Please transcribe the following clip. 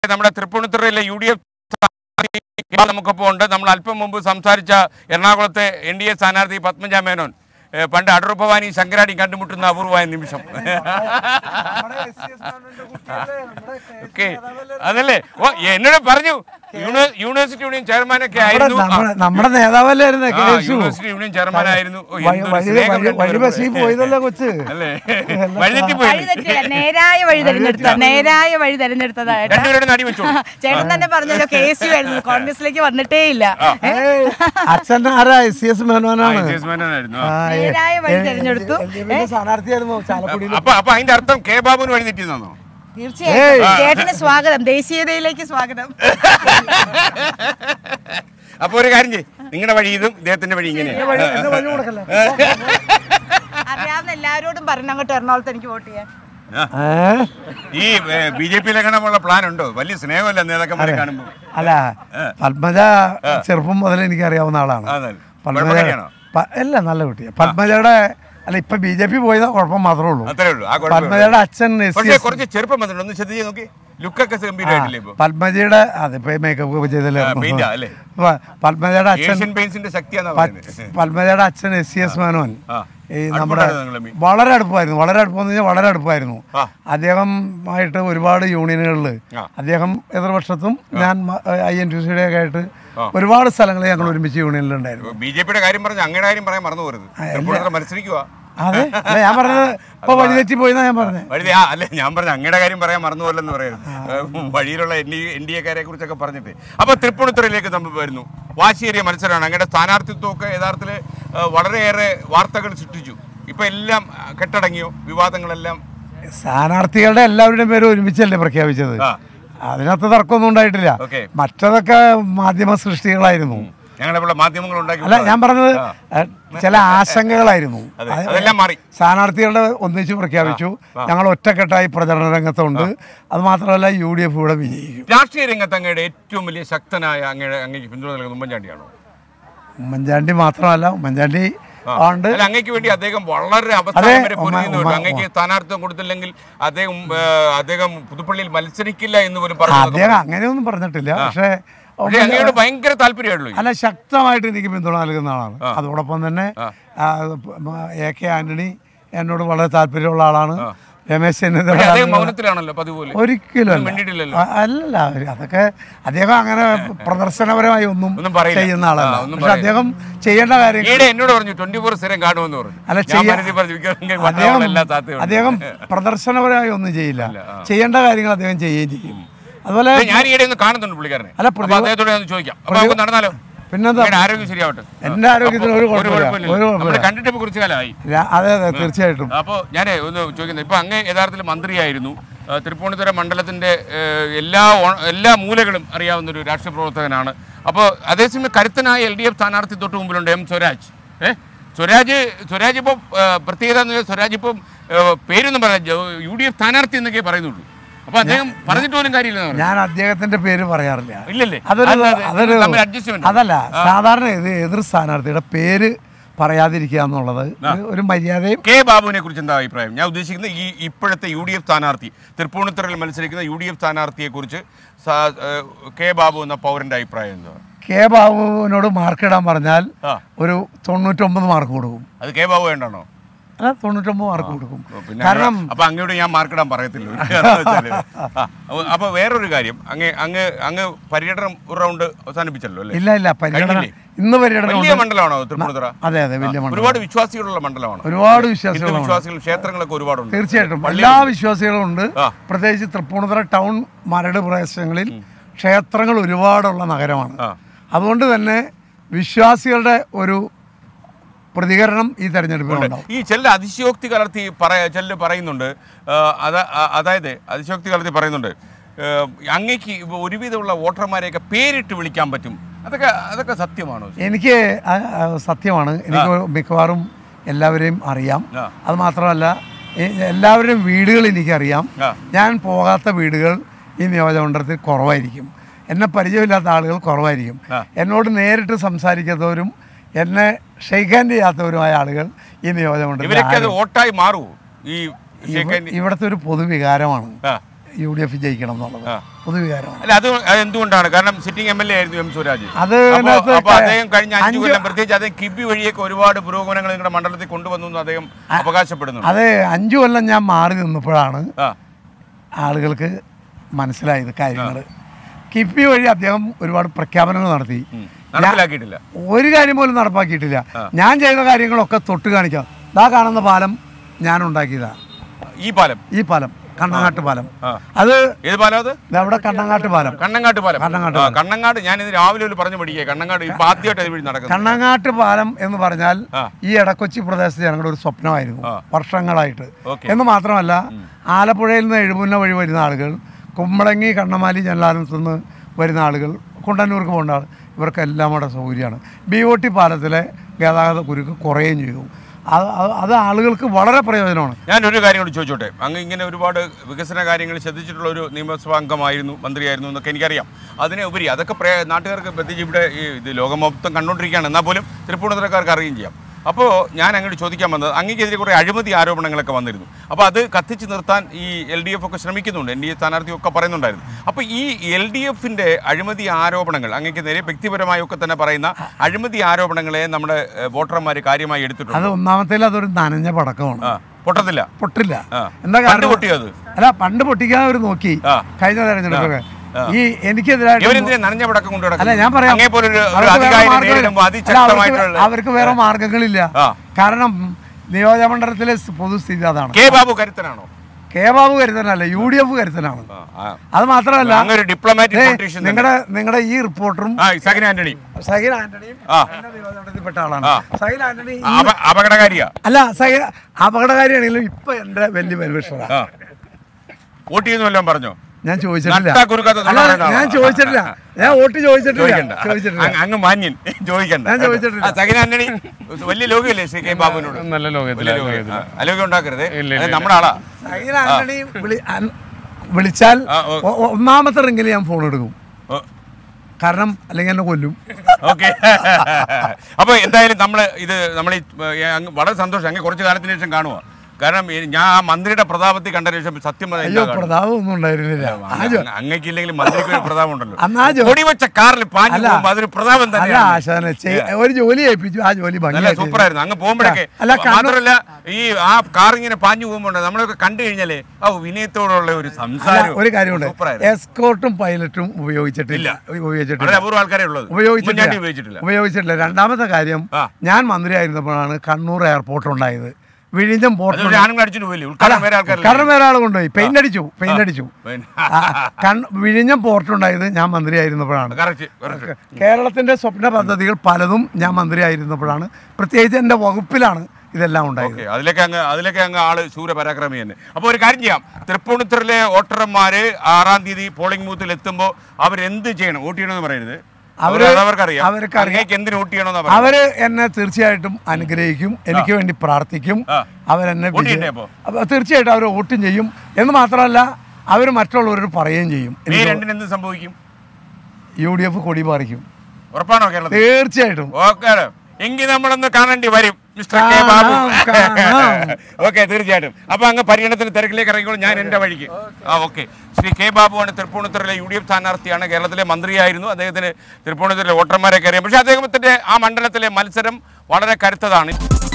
നമ്മുടെ തൃപ്പൂണിത്തുറയിലെ U D F നമുക്കൊപ്പം ഉണ്ട് നമ്മൾ അല്പം മുമ്പ് സംസാരിച്ച എറണാകുളത്തെ എൻ ഡി എ സ്ഥാനാർത്ഥി പത്മജ മേനോൻ ഏ, പണ്ട് അടൂർഭവാനി ശങ്കരാടി കണ്ടുമുട്ടുന്ന അപൂർവമായ നിമിഷം ഓക്കെ അതല്ലേ ഓ എന്നോട് പറഞ്ഞു യൂണി- യൂണിവേഴ്സിറ്റി യൂണിയൻ ചെയർമാനൊക്കെ ആയിരുന്നു ആ, നമ്മുടെ നമ്മുടെ നേതാവല്ലായിരുന്നേ ആ, K S U university union chairman ആയിരുന്നു ഓ, വഴി എന്തൊരു വഴി- സ്നേഹം വഴി- വഴി രണ്ടുപേരും ബസ്സിൽ കൂടെ. പോയതല്ലേ കൊച്ച് അല്ലേ വഴിതെറ്റി പോയി വഴി തെറ്റില്ല നേരായ വഴി തെരഞ്ഞെടുത്ത നേരായ വഴി തെരഞ്ഞെടുത്തതായിട്ട് രണ്ടുപേരുടെ നടി വെച്ചോളൂ ചേട്ടൻ തന്നെ പറഞ്ഞല്ലോ കെ എസ് യു ആയിരുന്നു കോൺഗ്രസിലേക്ക് വന്നിട്ടേ ഇല്ല ഏയ്, അച്ഛൻ ആരാ എസ് സി എസ് മേനോനാണ് ആ, ചെയർമാനായിരുന്നു. ആ, ആ. ഏ- നേരായ വഴി ഏ- തെരഞ്ഞെടുത്തു. LDF സ്ഥാനാർത്ഥിയായിരുന്നു ചാലക്കുടിയിൽ അപ്പൊ അപ്പൊ അതിന്റെ അർത്ഥം കെ ബാബുവിന് വഴി തെറ്റിയെന്നാണോ തീർച്ചയായും ചേട്ടന് സ്വാഗതം ദേശീയതയിലേക്ക് സ്വാഗതം അപ്പൊ ഒരു കാര്യം ചെയ്യ് നിങ്ങളുടെ വഴി ഇതും ഇദ്ദേഹത്തിന്റെ വഴി ഇങ്ങനെയാണ് എന്നെ വഴി കൊടുക്കല്ലേ? അറിയാവുന്ന എല്ലാവരോടും പറഞ്ഞു അങ്ങോട്ട് എറണാകുളത്ത് എനിക്ക് വോട്ട് ചെയ്യാൻ ഏ? ഈ ബി ജെ പിയിലെങ്ങനെയുള്ള പ്ലാൻ ഉണ്ടോ വലിയ സ്നേഹമല്ല നേതാക്കന്മാരെ കാണുമ്പോ അല്ല പത്മജ ചെറുപ്പം മുതൽ എനിക്ക് അറിയാവുന്ന ആളാണ് അതെ. പത്മജ കുഴപ്പക്കാരിയാണോ? പ- അല്ല നല്ല കുട്ടിയാ പത്മജയുടെ അല്ല ഇപ്പൊ ബി ജെ പി പോയത് കുഴപ്പം മാത്രമേ ഉള്ളൂ അത്രേ ഉള്ളൂ ആ കുഴപ്പമേ പത്മജയുടെ ഉള്ളൂ. അച്ഛൻ എസ് സി പക്ഷേ എസ് കുറച്ച് ചെറുപ്പം വന്നിട്ടുണ്ട് ഒന്ന് ശ്രദ്ധിച്ച് നോക്കി ലുക്കൊക്കെ ഗംഭീരമായിട്ടില്ലേ ഇപ്പൊ പത്മജയുടെ അതിപ്പോ മേക്കപ്പ് ഒക്കെ ചെയ്തല്ലേ ആ, paint ആ, അല്ലേ? പ- പത്മജയുടെ അച്ഛൻ ഏഷ്യൻ പെയിന്റ്സിന്റെ ശക്തിയാന്നാ പ- പറയുന്നത് പത്മജയുടെ അച്ഛൻ എസ് സി എസ് മേനോൻ ആ. ഈ നമ്മുടെ അടുപ്പമുണ്ടായിരുന്നോ നിങ്ങള് തമ്മിൽ? വളരെ അടുപ്പമായിരുന്നു വളരെ അടുപ്പമെന്ന് കഴിഞ്ഞാൽ വളരെ അടുപ്പമായിരുന്നു ആ. അദ്ദേഹമായിട്ട് ഒരുപാട് യൂണിയനുകളിൽ ആ. അദ്ദേഹം എതിർപക്ഷത്തും ഞാൻ ഐ എൻ ടി സിയുടെ ഒക്കെ ആയിട്ട് ഒരുപാട് സ്ഥലങ്ങളിൽ ഞങ്ങൾ ഒരുമിച്ച് യൂണിയനിലുണ്ടായിരുന്നു ബി ജെ പിയുടെ കാര്യം പറഞ്ഞ അങ്ങയുടെ കാര്യം പറയാൻ മറന്നു പോരുത് തൃപ്പൂണിത്തുറ മത്സരിക്കുക അതെ അല്ല, ഞാൻ പറഞ്ഞത് ഇപ്പൊ വഴിതെറ്റി പോയിന്നാ ഞാൻ പറഞ്ഞത് വഴുതി ആ അല്ല ഞാൻ പറഞ്ഞ അങ്ങയുടെ കാര്യം പറയാൻ മറന്നു പോലെന്ന് പറയുന്നത് വഴിയിലുള്ള എൻ ഡി എൻ ഡി എക്കാരെ കുറിച്ചൊക്കെ പറഞ്ഞിട്ട് അപ്പൊ തൃപ്പൂണിത്തുറയിലേക്ക് നമ്മൾ വരുന്നു വാശിയേറിയ മത്സരമാണ് അങ്ങയുടെ സ്ഥാനാർത്ഥിത്വമൊക്കെ യഥാർത്ഥത്തിൽ വളരെയേറെ വാർത്തകൾ സൃഷ്ടിച്ചു ഇപ്പൊ എല്ലാം ആ, കെട്ടടങ്ങിയോ വിവാദങ്ങളെല്ലാം സ്ഥാനാർത്ഥികളുടെ എല്ലാവരുടെയും പേര് ഒരുമിച്ചല്ലേ പ്രഖ്യാപിച്ചത് ആ. അതിനകത്ത് തർക്കമൊന്നും ഉണ്ടായിട്ടില്ല ഓക്കെ. മറ്റതൊക്കെ മാധ്യമ സൃഷ്ടികളായിരുന്നു ഞങ്ങളുടെ ഇവിടെ മാധ്യമങ്ങൾ ഉണ്ടാക്കി അല്ല ഞാൻ പറഞ്ഞത് ഏഹ്, ചില ആശങ്കകളായിരുന്നു അതെ, അത് അതെല്ലാം മാറി. സ്ഥാനാർത്ഥികളുടെ ഒന്നിച്ച് പ്രഖ്യാപിച്ചു ഞങ്ങൾ ഒറ്റക്കെട്ടായി പ്രചരണ രംഗത്തുണ്ട് അത് മാത്രമല്ല യു ഡി എഫ് ഇവിടെ വിജയിക്കും രാഷ്ട്രീയ രംഗത്ത് അങ്ങയുടെ ഏറ്റവും വലിയ ശക്തനായ അങ്ങയുടെ അങ്ങേക്ക് പിന്തുണ നൽകുന്ന ഉമ്മൻചാണ്ടിയാണോ ഉമ്മൻചാണ്ടി മാത്രമല്ല ഉമ്മൻചാണ്ടി ഉണ്ട് അല്ല അങ്ങേക്ക് വേണ്ടി അദ്ദേഹം വളരെ അവസാനം വരെ ഉമ്മ- പൊരുതുന്നുണ്ട് ഉമ്മ- അങ്ങേക്ക് സ്ഥാനാർത്ഥിത്വം കൊടുത്തില്ലെങ്കിൽ അദ്ദേഹം ആ, അദ്ദേഹം പുതുപ്പള്ളിയിൽ മത്സരിക്കില്ല എന്ന് പോലും പറഞ്ഞു അദ്ദേഹം അങ്ങനെയൊന്നും പറഞ്ഞിട്ടില്ല പക്ഷേ പക്ഷേ അങ്ങയോട് ഭയങ്കര താല്പര്യമുള്ളൂ അല്ല ശക്തമായിട്ട് എനിക്ക് പിന്തുണ നൽകുന്ന ആളാണ് അതോടൊപ്പം തന്നെ ആ, എ കെ ആന്റണി എന്നോട് വളരെ താല്പര്യമുള്ള ആളാണ് രമേശ് ചെന്നിത്തല അദ്ദേഹം മൗനത്തിലാണല്ലോ പതിപോലെ ഒരിക്കലും അല്ല. മിണ്ടിയിട്ടില്ലല്ലോ. അ- അല്ലല്ല അവര് അതൊക്കെ അദ്ദേഹം അങ്ങനെ പ്രദർശനപരമായി ഒന്നും ഒന്നും പറയില്ല. ചെയ്യുന്ന ആളല്ല ആ, ഒന്നും പക്ഷെ അദ്ദേഹം ചെയ്യേണ്ട കാര്യങ്ങൾ ഈയിടെ എന്നോട് പറഞ്ഞു ട്വന്റി ഫോർ സ്ഥിരം കാണുമെന്ന് പറഞ്ഞു അല്ല ഞാൻ ചെയ്യാ- മനസ്സിൽ പറഞ്ഞു "മിക്കവാറും അദ്ദേഹം വന്നവളെ എല്ലാ താത്തയും അദ്ദേഹം പ്രദർശനപരമായി ഒന്നും ചെയ്യില്ല ചെയ്യേണ്ട കാര്യങ്ങൾ അദ്ദേഹം ചെയ്യുകയും ചെയ്യും അതുപോലെ ഞാൻ ഈയിടെ ഒന്ന് കാണുന്നുണ്ട് പുള്ളിക്കാരനെ അല്ല, അപ്പൊ അദ്ദേഹത്തോട് ഒന്ന് ചോദിക്കാം അപ്പൊ നമുക്ക് നടന്നാലോ പിന്നെന്താ അങ്ങയുടെ ആരോഗ്യം ശരിയാവട്ടെ എന്റെ ആരോഗ്യത്തിന് ഒരു ഒരു കുഴപ്പമില്ല കുഴപ്പമില്ല ഒരു നമ്മൾ കുഴപ്പമില്ല കണ്ടിട്ട് ഇപ്പൊ കുറച്ച് കാലമായി രാ- അതെ അതെ തീർച്ചയായിട്ടും അപ്പോൾ ഞാൻ ഒന്ന് ചോദിക്കുന്നത് ഇപ്പോൾ അങ്ങ് യഥാർത്ഥത്തിൽ മന്ത്രിയായിരുന്നു ആ, തൃപ്പൂണിത്തുറ മണ്ഡലത്തിൻ്റെ എല്ലാ ഓ- എല്ലാ മൂലകളും അറിയാവുന്ന ഒരു രാഷ്ട്രീയ പ്രവർത്തകനാണ് അപ്പോൾ അതേസമയം കരുത്തനായ എൽ ഡി എഫ് സ്ഥാനാർത്ഥി തൊട്ട് മുമ്പിലുണ്ട് എം സ്വരാജ് ഏ സ്വരാജ് സ്വരാജ് ഇപ്പോൾ പ്രത്യേകത എന്ന് വെച്ചാൽ സ്വരാജ് ഇപ്പം ഏ, പേരൊന്നും പറയാം യു ഡി എഫ് സ്ഥാനാർത്ഥി എന്നൊക്കെ പറയുന്നുള്ളൂ അപ്പോൾ അദ്ദേഹം പറഞ്ഞിട്ട് പോലും കാര്യമില്ലെന്ന് പറഞ്ഞു ഞാൻ അദ്ദേഹത്തിന്റെ പേര് പറയാറില്ല ഇല്ലല്ലേ അതൊരു അല്ല, അതെ. അതൊരു തമ്മിൽ adjustment. അതല്ല സാധാരണ ഇത് എതിർ സ്ഥാനാർത്ഥിയുടെ പേര് പറയാതിരിക്കുക എന്നുള്ളത് ഒരു- ഒരു മര്യാദയും കെ ബാബുവിനെ കുറിച്ച് എന്താ അഭിപ്രായം ഞാൻ ഉദ്ദേശിക്കുന്നത് ഈ ഇപ്പോഴത്തെ യു ഡി എഫ് സ്ഥാനാർത്ഥി തൃപ്പൂണിത്തുറയിൽ മത്സരിക്കുന്ന യു ഡി എഫ് സ്ഥാനാർത്ഥിയെക്കുറിച്ച് സാ- ഏഹ് കെ ബാബു എന്ന പൗരന്റെ അഭിപ്രായം എന്താ കെ ബാബുവിനോട് മാർക്ക് ഇടാൻ പറഞ്ഞാൽ ആ. ഒരു തൊണ്ണൂറ്റൊമ്പത് മാർക്ക് കൊടുക്കും അത് കെ ബാബു വേണ്ടാണോ ആ, തൊണ്ണൂറ്റൊമ്പത് മാർക്ക് കൊടുക്കും പിന്നെ കാരണം അപ്പൊ അങ്ങോട്ട് ഞാൻ മാർക്കിടാൻ പറയത്തില്ല ഒരു കാരണം വെച്ചാല്. ആ, അപ്പൊ- അപ്പൊ വേറൊരു കാര്യം അങ്ങ് അങ്ങ് അങ്ങ് പര്യടനം ഒരു റൗണ്ട് അവസാനിപ്പിച്ചല്ലോ അല്ലേ ഇല്ല ഇല്ല പര്യടനം കഴിഞ്ഞില്ലേ? ഇന്ന് പര്യടനം വലിയ ഉണ്ട്. മണ്ഡലമാണോ തൃപ്പൂണിത്തുറ അതെ അതെ വലിയ മണ്ഡലം ഒരുപാട് വിശ്വാസികളുള്ള മണ്ഡലമാണ് ഒരുപാട് ഹിന്ദു വിശ്വാസികളുണ്ട് വിശ്വാസികൾ ക്ഷേത്രങ്ങളൊക്കെ ഒരുപാടുണ്ട് തീർച്ചയായിട്ടും പള്ളികൾ- എല്ലാ വിശ്വാസികളും ഉണ്ട് ആ. പ്രത്യേകിച്ച് തൃപ്പൂണിത്തുറ ടൗൺ മരട് പ്രദേശങ്ങളിൽ ക്ഷേത്രങ്ങൾ ഒരുപാടുള്ള നഗരമാണ് ആ. അതുകൊണ്ട് തന്നെ വിശ്വാസികളുടെ ഒരു പ്രതികരണം ഈ തെരഞ്ഞെടുപ്പിലുണ്ടാവും ഈ ചില അതിശയോക്തി കലർത്തി പറയ ചില പറയുന്നുണ്ട് ആ, അത- ആ, അതായത് അതിശയോക്തി കലർത്തി പറയുന്നുണ്ട് ആ, അങ്ങേക്ക് ഇപ്പൊ ഒരുവിധമുള്ള വോട്ടർമാരെയൊക്കെ പേരിട്ട് വിളിക്കാൻ പറ്റും അതൊക്കെ അതൊക്കെ സത്യമാണോ എനിക്ക് ആ- ആ സത്യമാണ് എനിക്ക് മിക്കവാറും എല്ലാവരെയും അറിയാം ആ. അത് മാത്രമല്ല എ- എല്ലാവരുടെയും വീടുകൾ എനിക്കറിയാം ആ. ഞാൻ പോകാത്ത വീടുകൾ ഈ നിയോജകമണ്ഡലത്തിൽ കുറവായിരിക്കും എന്നെ പരിചയമില്ലാത്ത ആളുകൾ കുറവായിരിക്കും ആ. എന്നോട് നേരിട്ട് സംസാരിക്കാത്തവരും എന്നെ ഷെയ്ക്ക് ഹാൻഡ് ചെയ്യാത്തവരുമായ ആളുകൾ ഈ നിയോജകമണ്ഡലത്തിൽ ഇവരൊക്കെ അത് ആരും- വോട്ടായി മാറുമോ ഈ ഇവ- ഷേഖ് ഹാൻഡ് ഇവിടുത്തെ ഒരു പൊതുവികാരമാണ് ആ യു ഡി എഫ് ജയിക്കണം എന്നുള്ളത് ആ. പൊതുവികാരമാണ് അല്ല അത് എന്തുകൊണ്ടാണ് കാരണം സിറ്റിംഗ് എം എൽ എ ആയിരുന്നു എം സ്വരാജ് അത് അപ്പോ- ഇതിനകത്ത് അപ്പൊ അദ്ദേഹം കഴിഞ്ഞ അഞ്ചു അഞ്ച് കൊല്ലം പ്രത്യേകിച്ച് അദ്ദേഹം കിബി വഴിയൊക്കെ ഒരുപാട് പുരോഗമനങ്ങൾ നിങ്ങളുടെ മണ്ഡലത്തിൽ കൊണ്ടുവന്നു എന്ന് അദ്ദേഹം അവകാശപ്പെടുന്നു അത് അഞ്ചു കൊല്ലം ഞാൻ മാറി നിന്നപ്പോഴാണ് ആ ആളുകൾക്ക് മനസ്സിലായത് കാര്യങ്ങൾ കിഫ്ബി വഴി അദ്ദേഹം ഒരുപാട് പ്രഖ്യാപനങ്ങൾ നടത്തി ഉം. നടപ്പിലാക്കിയിട്ടില്ല ഒരു കാര്യം പോലും നടപ്പാക്കിയിട്ടില്ല ഞാൻ ചെയ്ത കാര്യങ്ങളൊക്കെ തൊട്ട് കാണിക്കാം ദാ കാണുന്ന പാലം ഞാൻ ഉണ്ടാക്കിയതാ ഈ പാലം ഈ പാലം കണ്ണങ്ങാട്ട് പാലം ആ. അത് ഏത് പാലം അത് ദാ അവിടെ കണ്ണങ്ങാട്ട് പാലം കണ്ണങ്ങാട്ട് പാലം കണ്ണങ്ങാട്ട് ആ, കണ്ണങ്ങാട് ഞാൻ ഇത് രാവിലെ ഒരു പറഞ്ഞു പഠിക്കുക കണ്ണങ്ങാട് ഇപ്പൊ ആദ്യമായിട്ട് ഇത് വഴി നടക്കുന്നത് കണ്ണങ്ങാട്ട് പാലം എന്ന് പറഞ്ഞാൽ ആ. ഈ ഇടക്കൊച്ചി പ്രദേശത്ത് ഞങ്ങളുടെ ഒരു സ്വപ്നമായിരുന്നു ആ. വർഷങ്ങളായിട്ട് ഓക്കെ. എന്ന് മാത്രമല്ല ആലപ്പുഴയിൽ നിന്ന് എഴുപുന്ന വഴി വരുന്ന ആളുകൾ കുമ്പളങ്ങി കണ്ണമാലി ജനലാനത്ത് നിന്ന് വരുന്ന ആളുകൾ കുണ്ടന്നൂർക്ക് പോകേണ്ട ആൾ ഇവർക്കെല്ലാം കൂടെ സൗകര്യമാണ് ബി ഒ ടി പാലത്തിലെ ഗതാഗത കുരുക്ക് കുറയുകയും ചെയ്തു അത് അത് അത് ആളുകൾക്ക് വളരെ പ്രയോജനമാണ് ഞാൻ ഒരു കാര്യം കൂടി ചോദിച്ചോട്ടെ അങ്ങ് ഇങ്ങനെ ഒരുപാട് വികസന കാര്യങ്ങൾ ശ്രദ്ധിച്ചിട്ടുള്ള ഒരു നിയമസഭാ അംഗമായിരുന്നു മന്ത്രിയായിരുന്നു എന്നൊക്കെ എനിക്കറിയാം അതിനെ ഉപരി അതൊക്കെ പ്രേ- നാട്ടുകാർക്ക് പ്രത്യേകിച്ച് ഇവിടെ ഈ ഇത് ലോകം മൊത്തം കണ്ടുകൊണ്ടിരിക്കുകയാണ് എന്നാൽ പോലും തൃപ്പൂണിത്തുറക്കാർക്ക് അറിയുകയും ചെയ്യാം അപ്പോൾ ഞാൻ അങ്ങോട്ട് ചോദിക്കാൻ വന്നത് അങ്ങേക്കെതിരെ കുറേ അഴിമതി ആരോപണങ്ങളൊക്കെ വന്നിരുന്നു അപ്പോൾ അത് കത്തിച്ച് നിർത്താൻ ഈ എൽ ഡി എഫ് ഒക്കെ ശ്രമിക്കുന്നുണ്ട് എൻ ഡി എ സ്ഥാനാർത്ഥിയൊക്കെ പറയുന്നുണ്ടായിരുന്നു അപ്പോൾ ഈ എൽ ഡി എഫിൻ്റെ അഴിമതി ആരോപണങ്ങൾ അങ്ങേക്ക് നേരെ വ്യക്തിപരമായി ഒക്കെ തന്നെ പറയുന്ന അഴിമതി ആരോപണങ്ങളെ നമ്മുടെ ഏഹ്, വോട്ടർമാർ കാര്യമായി എടുത്തിട്ടുണ്ട് അത് ഒന്നാമത്തേൽ അതൊരു നനഞ്ഞ പടക്കമാണ് ആ പൊട്ടത്തില്ല പൊട്ടില്ല ആ. എന്താ പണ്ട് കാരണം പൊട്ടിയോ അത് അല്ല പണ്ട് പൊട്ടിക്കാൻ അവർ നോക്കി ആ. കഴിഞ്ഞ തെരഞ്ഞെടുപ്പൊക്കെ ഈ എനിക്കെതിരായിട്ട് ഇവരെന്തിനാ നനഞ്ഞ പടക്കം കൊണ്ട് അല്ല കിടക്കുന്നത്? ഞാൻ പറയാം അങ്ങേ പോലൊരു ഒരു അവർക്ക് വേറെ അധികാരി മാർഗ്ഗമില്ല. നേരിടുമ്പോൾ അല്ല, അവർക്ക് അതിശക്തമായിട്ടുള്ള അവർക്ക് വേറെ മാർഗങ്ങളില്ല ആ. കാരണം നിയോജകമണ്ഡലത്തിലെ സ് പൊതുസ്ഥിതി അതാണ് കെ ബാബു കരുത്തനാണോ കെ ബാബു കരുത്തനല്ല യു ഡി എഫ് കരുത്തനാണ് ആ, ആ. അത് മാത്രമല്ല അങ്ങൊരു ഡിപ്ലോമാറ്റിക് പൊളിറ്റീഷ്യൻ തന്നെ. നിങ്ങളുടെ നിങ്ങളുടെ ഈ റിപ്പോർട്ടറും ആ സഹിൻ ആന്റണി സഹിൽ ആന്റണിയും ആ. എന്റെ നിയോജകമണ്ഡലത്തിൽപ്പെട്ട ആളാണ് ആ. സഹിൽ ആന്റണി ആ, അപ- അപകടകാരിയാ അല്ല സഹിൽ അപകടകാരിയാണെങ്കിലും ഇപ്പൊ എന്റെ വലിയ വെൽവിഷറാ ആ. വോട്ട് ചെയ്യുന്നു വല്ലതും പറഞ്ഞോ ഞാൻ ചോദിച്ചിട്ടില്ല നട്ടാ കുറുക്കാത്ത നുണ അല്ല പറയുന്ന ഞാൻ ആളാ. ചോദിച്ചിട്ടില്ല ഞാൻ വോട്ട് ചോദിച്ചിട്ടില്ല ചോദിക്കണ്ട ചോദിച്ചിട്ടില്ല അങ്ങ് അങ്ങ് മാന്യൻ ചോദിക്കണ്ട ഞാൻ ചോദിച്ചിട്ടില്ല. ആ, സഹിൻ ആന്റണി വലിയ ലോകയല്ലേ ശ്രീ കെ ബാബുവിനോട് നല്ല ലോകത്തില വലിയ ലോകം. ആ, അലോക്യം ഉണ്ടാക്കരുത് ഇല്ല, അത് ഇല്ല. നമ്മുടെ ആളാ സഹിൽ ആന്റണി വിളി- അൻ- വിളിച്ചാൽ ആ, ഓ. ഒ- ഒ- ഒന്നാമത്തെ റിങ്കിൽ ഞാൻ ഫോൺ എടുക്കും ഓ, കാരണം അല്ലെങ്കിൽ എന്നെ കൊല്ലും ഓക്കെ അപ്പോൾ എന്തായാലും നമ്മൾ ഇത് നമ്മൾ ഈ ഏ, അങ്ങ് വളരെ സന്തോഷം അങ്ങ് കുറച്ച് കാലത്തിന് ശേഷം കാണുക കാരണം ഈ ഞാൻ ആ മന്ത്രിയുടെ പ്രതാപത്തിൽ കണ്ട ശേഷം സത്യം പറഞ്ഞാൽ അയ്യോ എന്താ കാണുന്നത്? പ്രതാപം ഒന്നും ഉണ്ടായിരുന്നില്ല ആ ജോ- അങ്ങ് അങ്ങേക്കില്ലെങ്കിൽ മന്ത്രിക്ക് ഒരു പ്രതാപം ഉണ്ടല്ലോ അന്നാ ജോ- കൊടി വെച്ച കാറിൽ പാഞ്ഞു അല്ല. പോകുമ്പോൾ അതൊരു പ്രതാപം അല്ല തന്നെയാണ് ആശാനെ ചെയ്- ഒരു ജോലി ഏൽപ്പിച്ചു ആ ജോലി നല്ല ഭംഗിയാക്കി സൂപ്പറായിരുന്നു അങ്ങ് പോകുമ്പോഴൊക്കെ അല്ല, കണ്ണൂർ- മാത്രമല്ല ഈ ആ കാർ ഇങ്ങനെ പാഞ്ഞു പോകുമ്പോൾ നമ്മളൊക്കെ കണ്ടു കഴിഞ്ഞാലേ ആ വിനയത്തോടുള്ള ഒരു അല്ല, സംസാരം ഒരു കാര്യമുണ്ട് സൂപ്പറായിരുന്നു എസ്കോർട്ടും പൈലറ്റും ഉപയോഗിച്ചിട്ടില്ല ഉപയോഗിച്ചിട്ടില്ല വളരെ അപൂർവ ആൾക്കാരെ ഉള്ളത് ഉപയോഗിച്ചിട്ടില്ല ഉമ്മൻചാണ്ടി ഉപയോഗിച്ചിട്ടില്ല ഉപയോഗിച്ചിട്ടില്ല രണ്ടാമത്തെ കാര്യം ആ. ഞാൻ മന്ത്രിയായിരുന്നപ്പോഴാണ് കണ്ണൂർ എയർപോർട്ട് ഉണ്ടായത് വിഴിഞ്ഞം പോർട്ട് അതൊരു ആണുങ്ങൾ അടിച്ചിട്ട് പോയില്ലേ ഉൾക്കാടം വേറെ ആൾക്കാരല്ലേ കാരണം വേറെ ആൾ കൊണ്ടുപോയി പെയിന്റ് അടിച്ചു പെയിന്റ് അടിച്ചു പിന്നെ. ആ, കണ്ണ് വിഴിഞ്ഞം പോർട്ട് ഉണ്ടായത് ഞാൻ മന്ത്രിയായിരുന്നപ്പോഴാണ് കറക്റ്റ് കറക്റ്റ് കേരളത്തിന്റെ സ്വപ്ന പദ്ധതികൾ പലതും ഞാൻ മന്ത്രിയായിരുന്നപ്പോഴാണ് പ്രത്യേകിച്ച് എൻ്റെ വകുപ്പിലാണ് ഇതെല്ലാം ഉണ്ടായത് ഓക്കെ അതിലേക്ക് അങ്ങ് അതിലേക്ക് അങ്ങ് ആള് ശൂരപരാക്രമി തന്നെ അപ്പോൾ ഒരു കാര്യം ചെയ്യാം തൃപ്പൂണിത്തുറയിലെ വോട്ടർമാര് ആറാം തീയതി പോളിംഗ് ബൂത്തിൽ എത്തുമ്പോൾ അവരെന്ത് ചെയ്യണം വോട്ട് ചെയ്യണമെന്ന് പറയരുത് അവര് അവര് അവർക്കറിയാം അവർക്കറിയാം. അങ്ങേക്ക് എന്തിന് വോട്ട് ചെയ്യണമെന്നാ പറയുന്നത് അവര് എന്നെ തീർച്ചയായിട്ടും അനുഗ്രഹിക്കും എനിക്ക് വേണ്ടി പ്രാർത്ഥിക്കും ആ. അവരെന്നെ വോട്ട് വിജയ- ചെയ്യണ്ടേ അപ്പോ? അപ്പൊ തീർച്ചയായിട്ടും അവർ വോട്ടും ചെയ്യും എന്ന് മാത്രമല്ല അവർ മറ്റുള്ളവരോട് പറയുകയും ചെയ്യും മെയ് എനിക്ക് രണ്ടിന് എന്ത് സംഭവിക്കും യു ഡി എഫ് കൊടി പറിക്കും ഉറപ്പാണോ കേരളത്തിൽ തീർച്ചയായിട്ടും ഓക്കെ എങ്കിൽ നമ്മളൊന്ന് കാണേണ്ടി വരും മിസ്റ്റർ കെ കാണാം, ബാബു കാണാം. ഓക്കെ തീർച്ചയായിട്ടും അപ്പൊ അങ്ങ് പര്യടനത്തിന് തിരക്കിലേക്ക് ഇറങ്ങിക്കോളൂ ഞാൻ എന്റെ വഴിക്ക് ആ ഓക്കെ ശ്രീ കെ ബാബുവാണ് തൃപ്പൂണിത്തുറയിലെ യു ഡി എഫ് സ്ഥാനാർത്ഥിയാണ് കേരളത്തിലെ മന്ത്രിയായിരുന്നു അദ്ദേഹത്തിന് തൃപ്പൂണിത്തുറയിലെ വോട്ടർമാരെ അറിയാം പക്ഷേ അദ്ദേഹത്തിന്റെ ആ മണ്ഡലത്തിലെ മത്സരം വളരെ കരുത്തതാണ്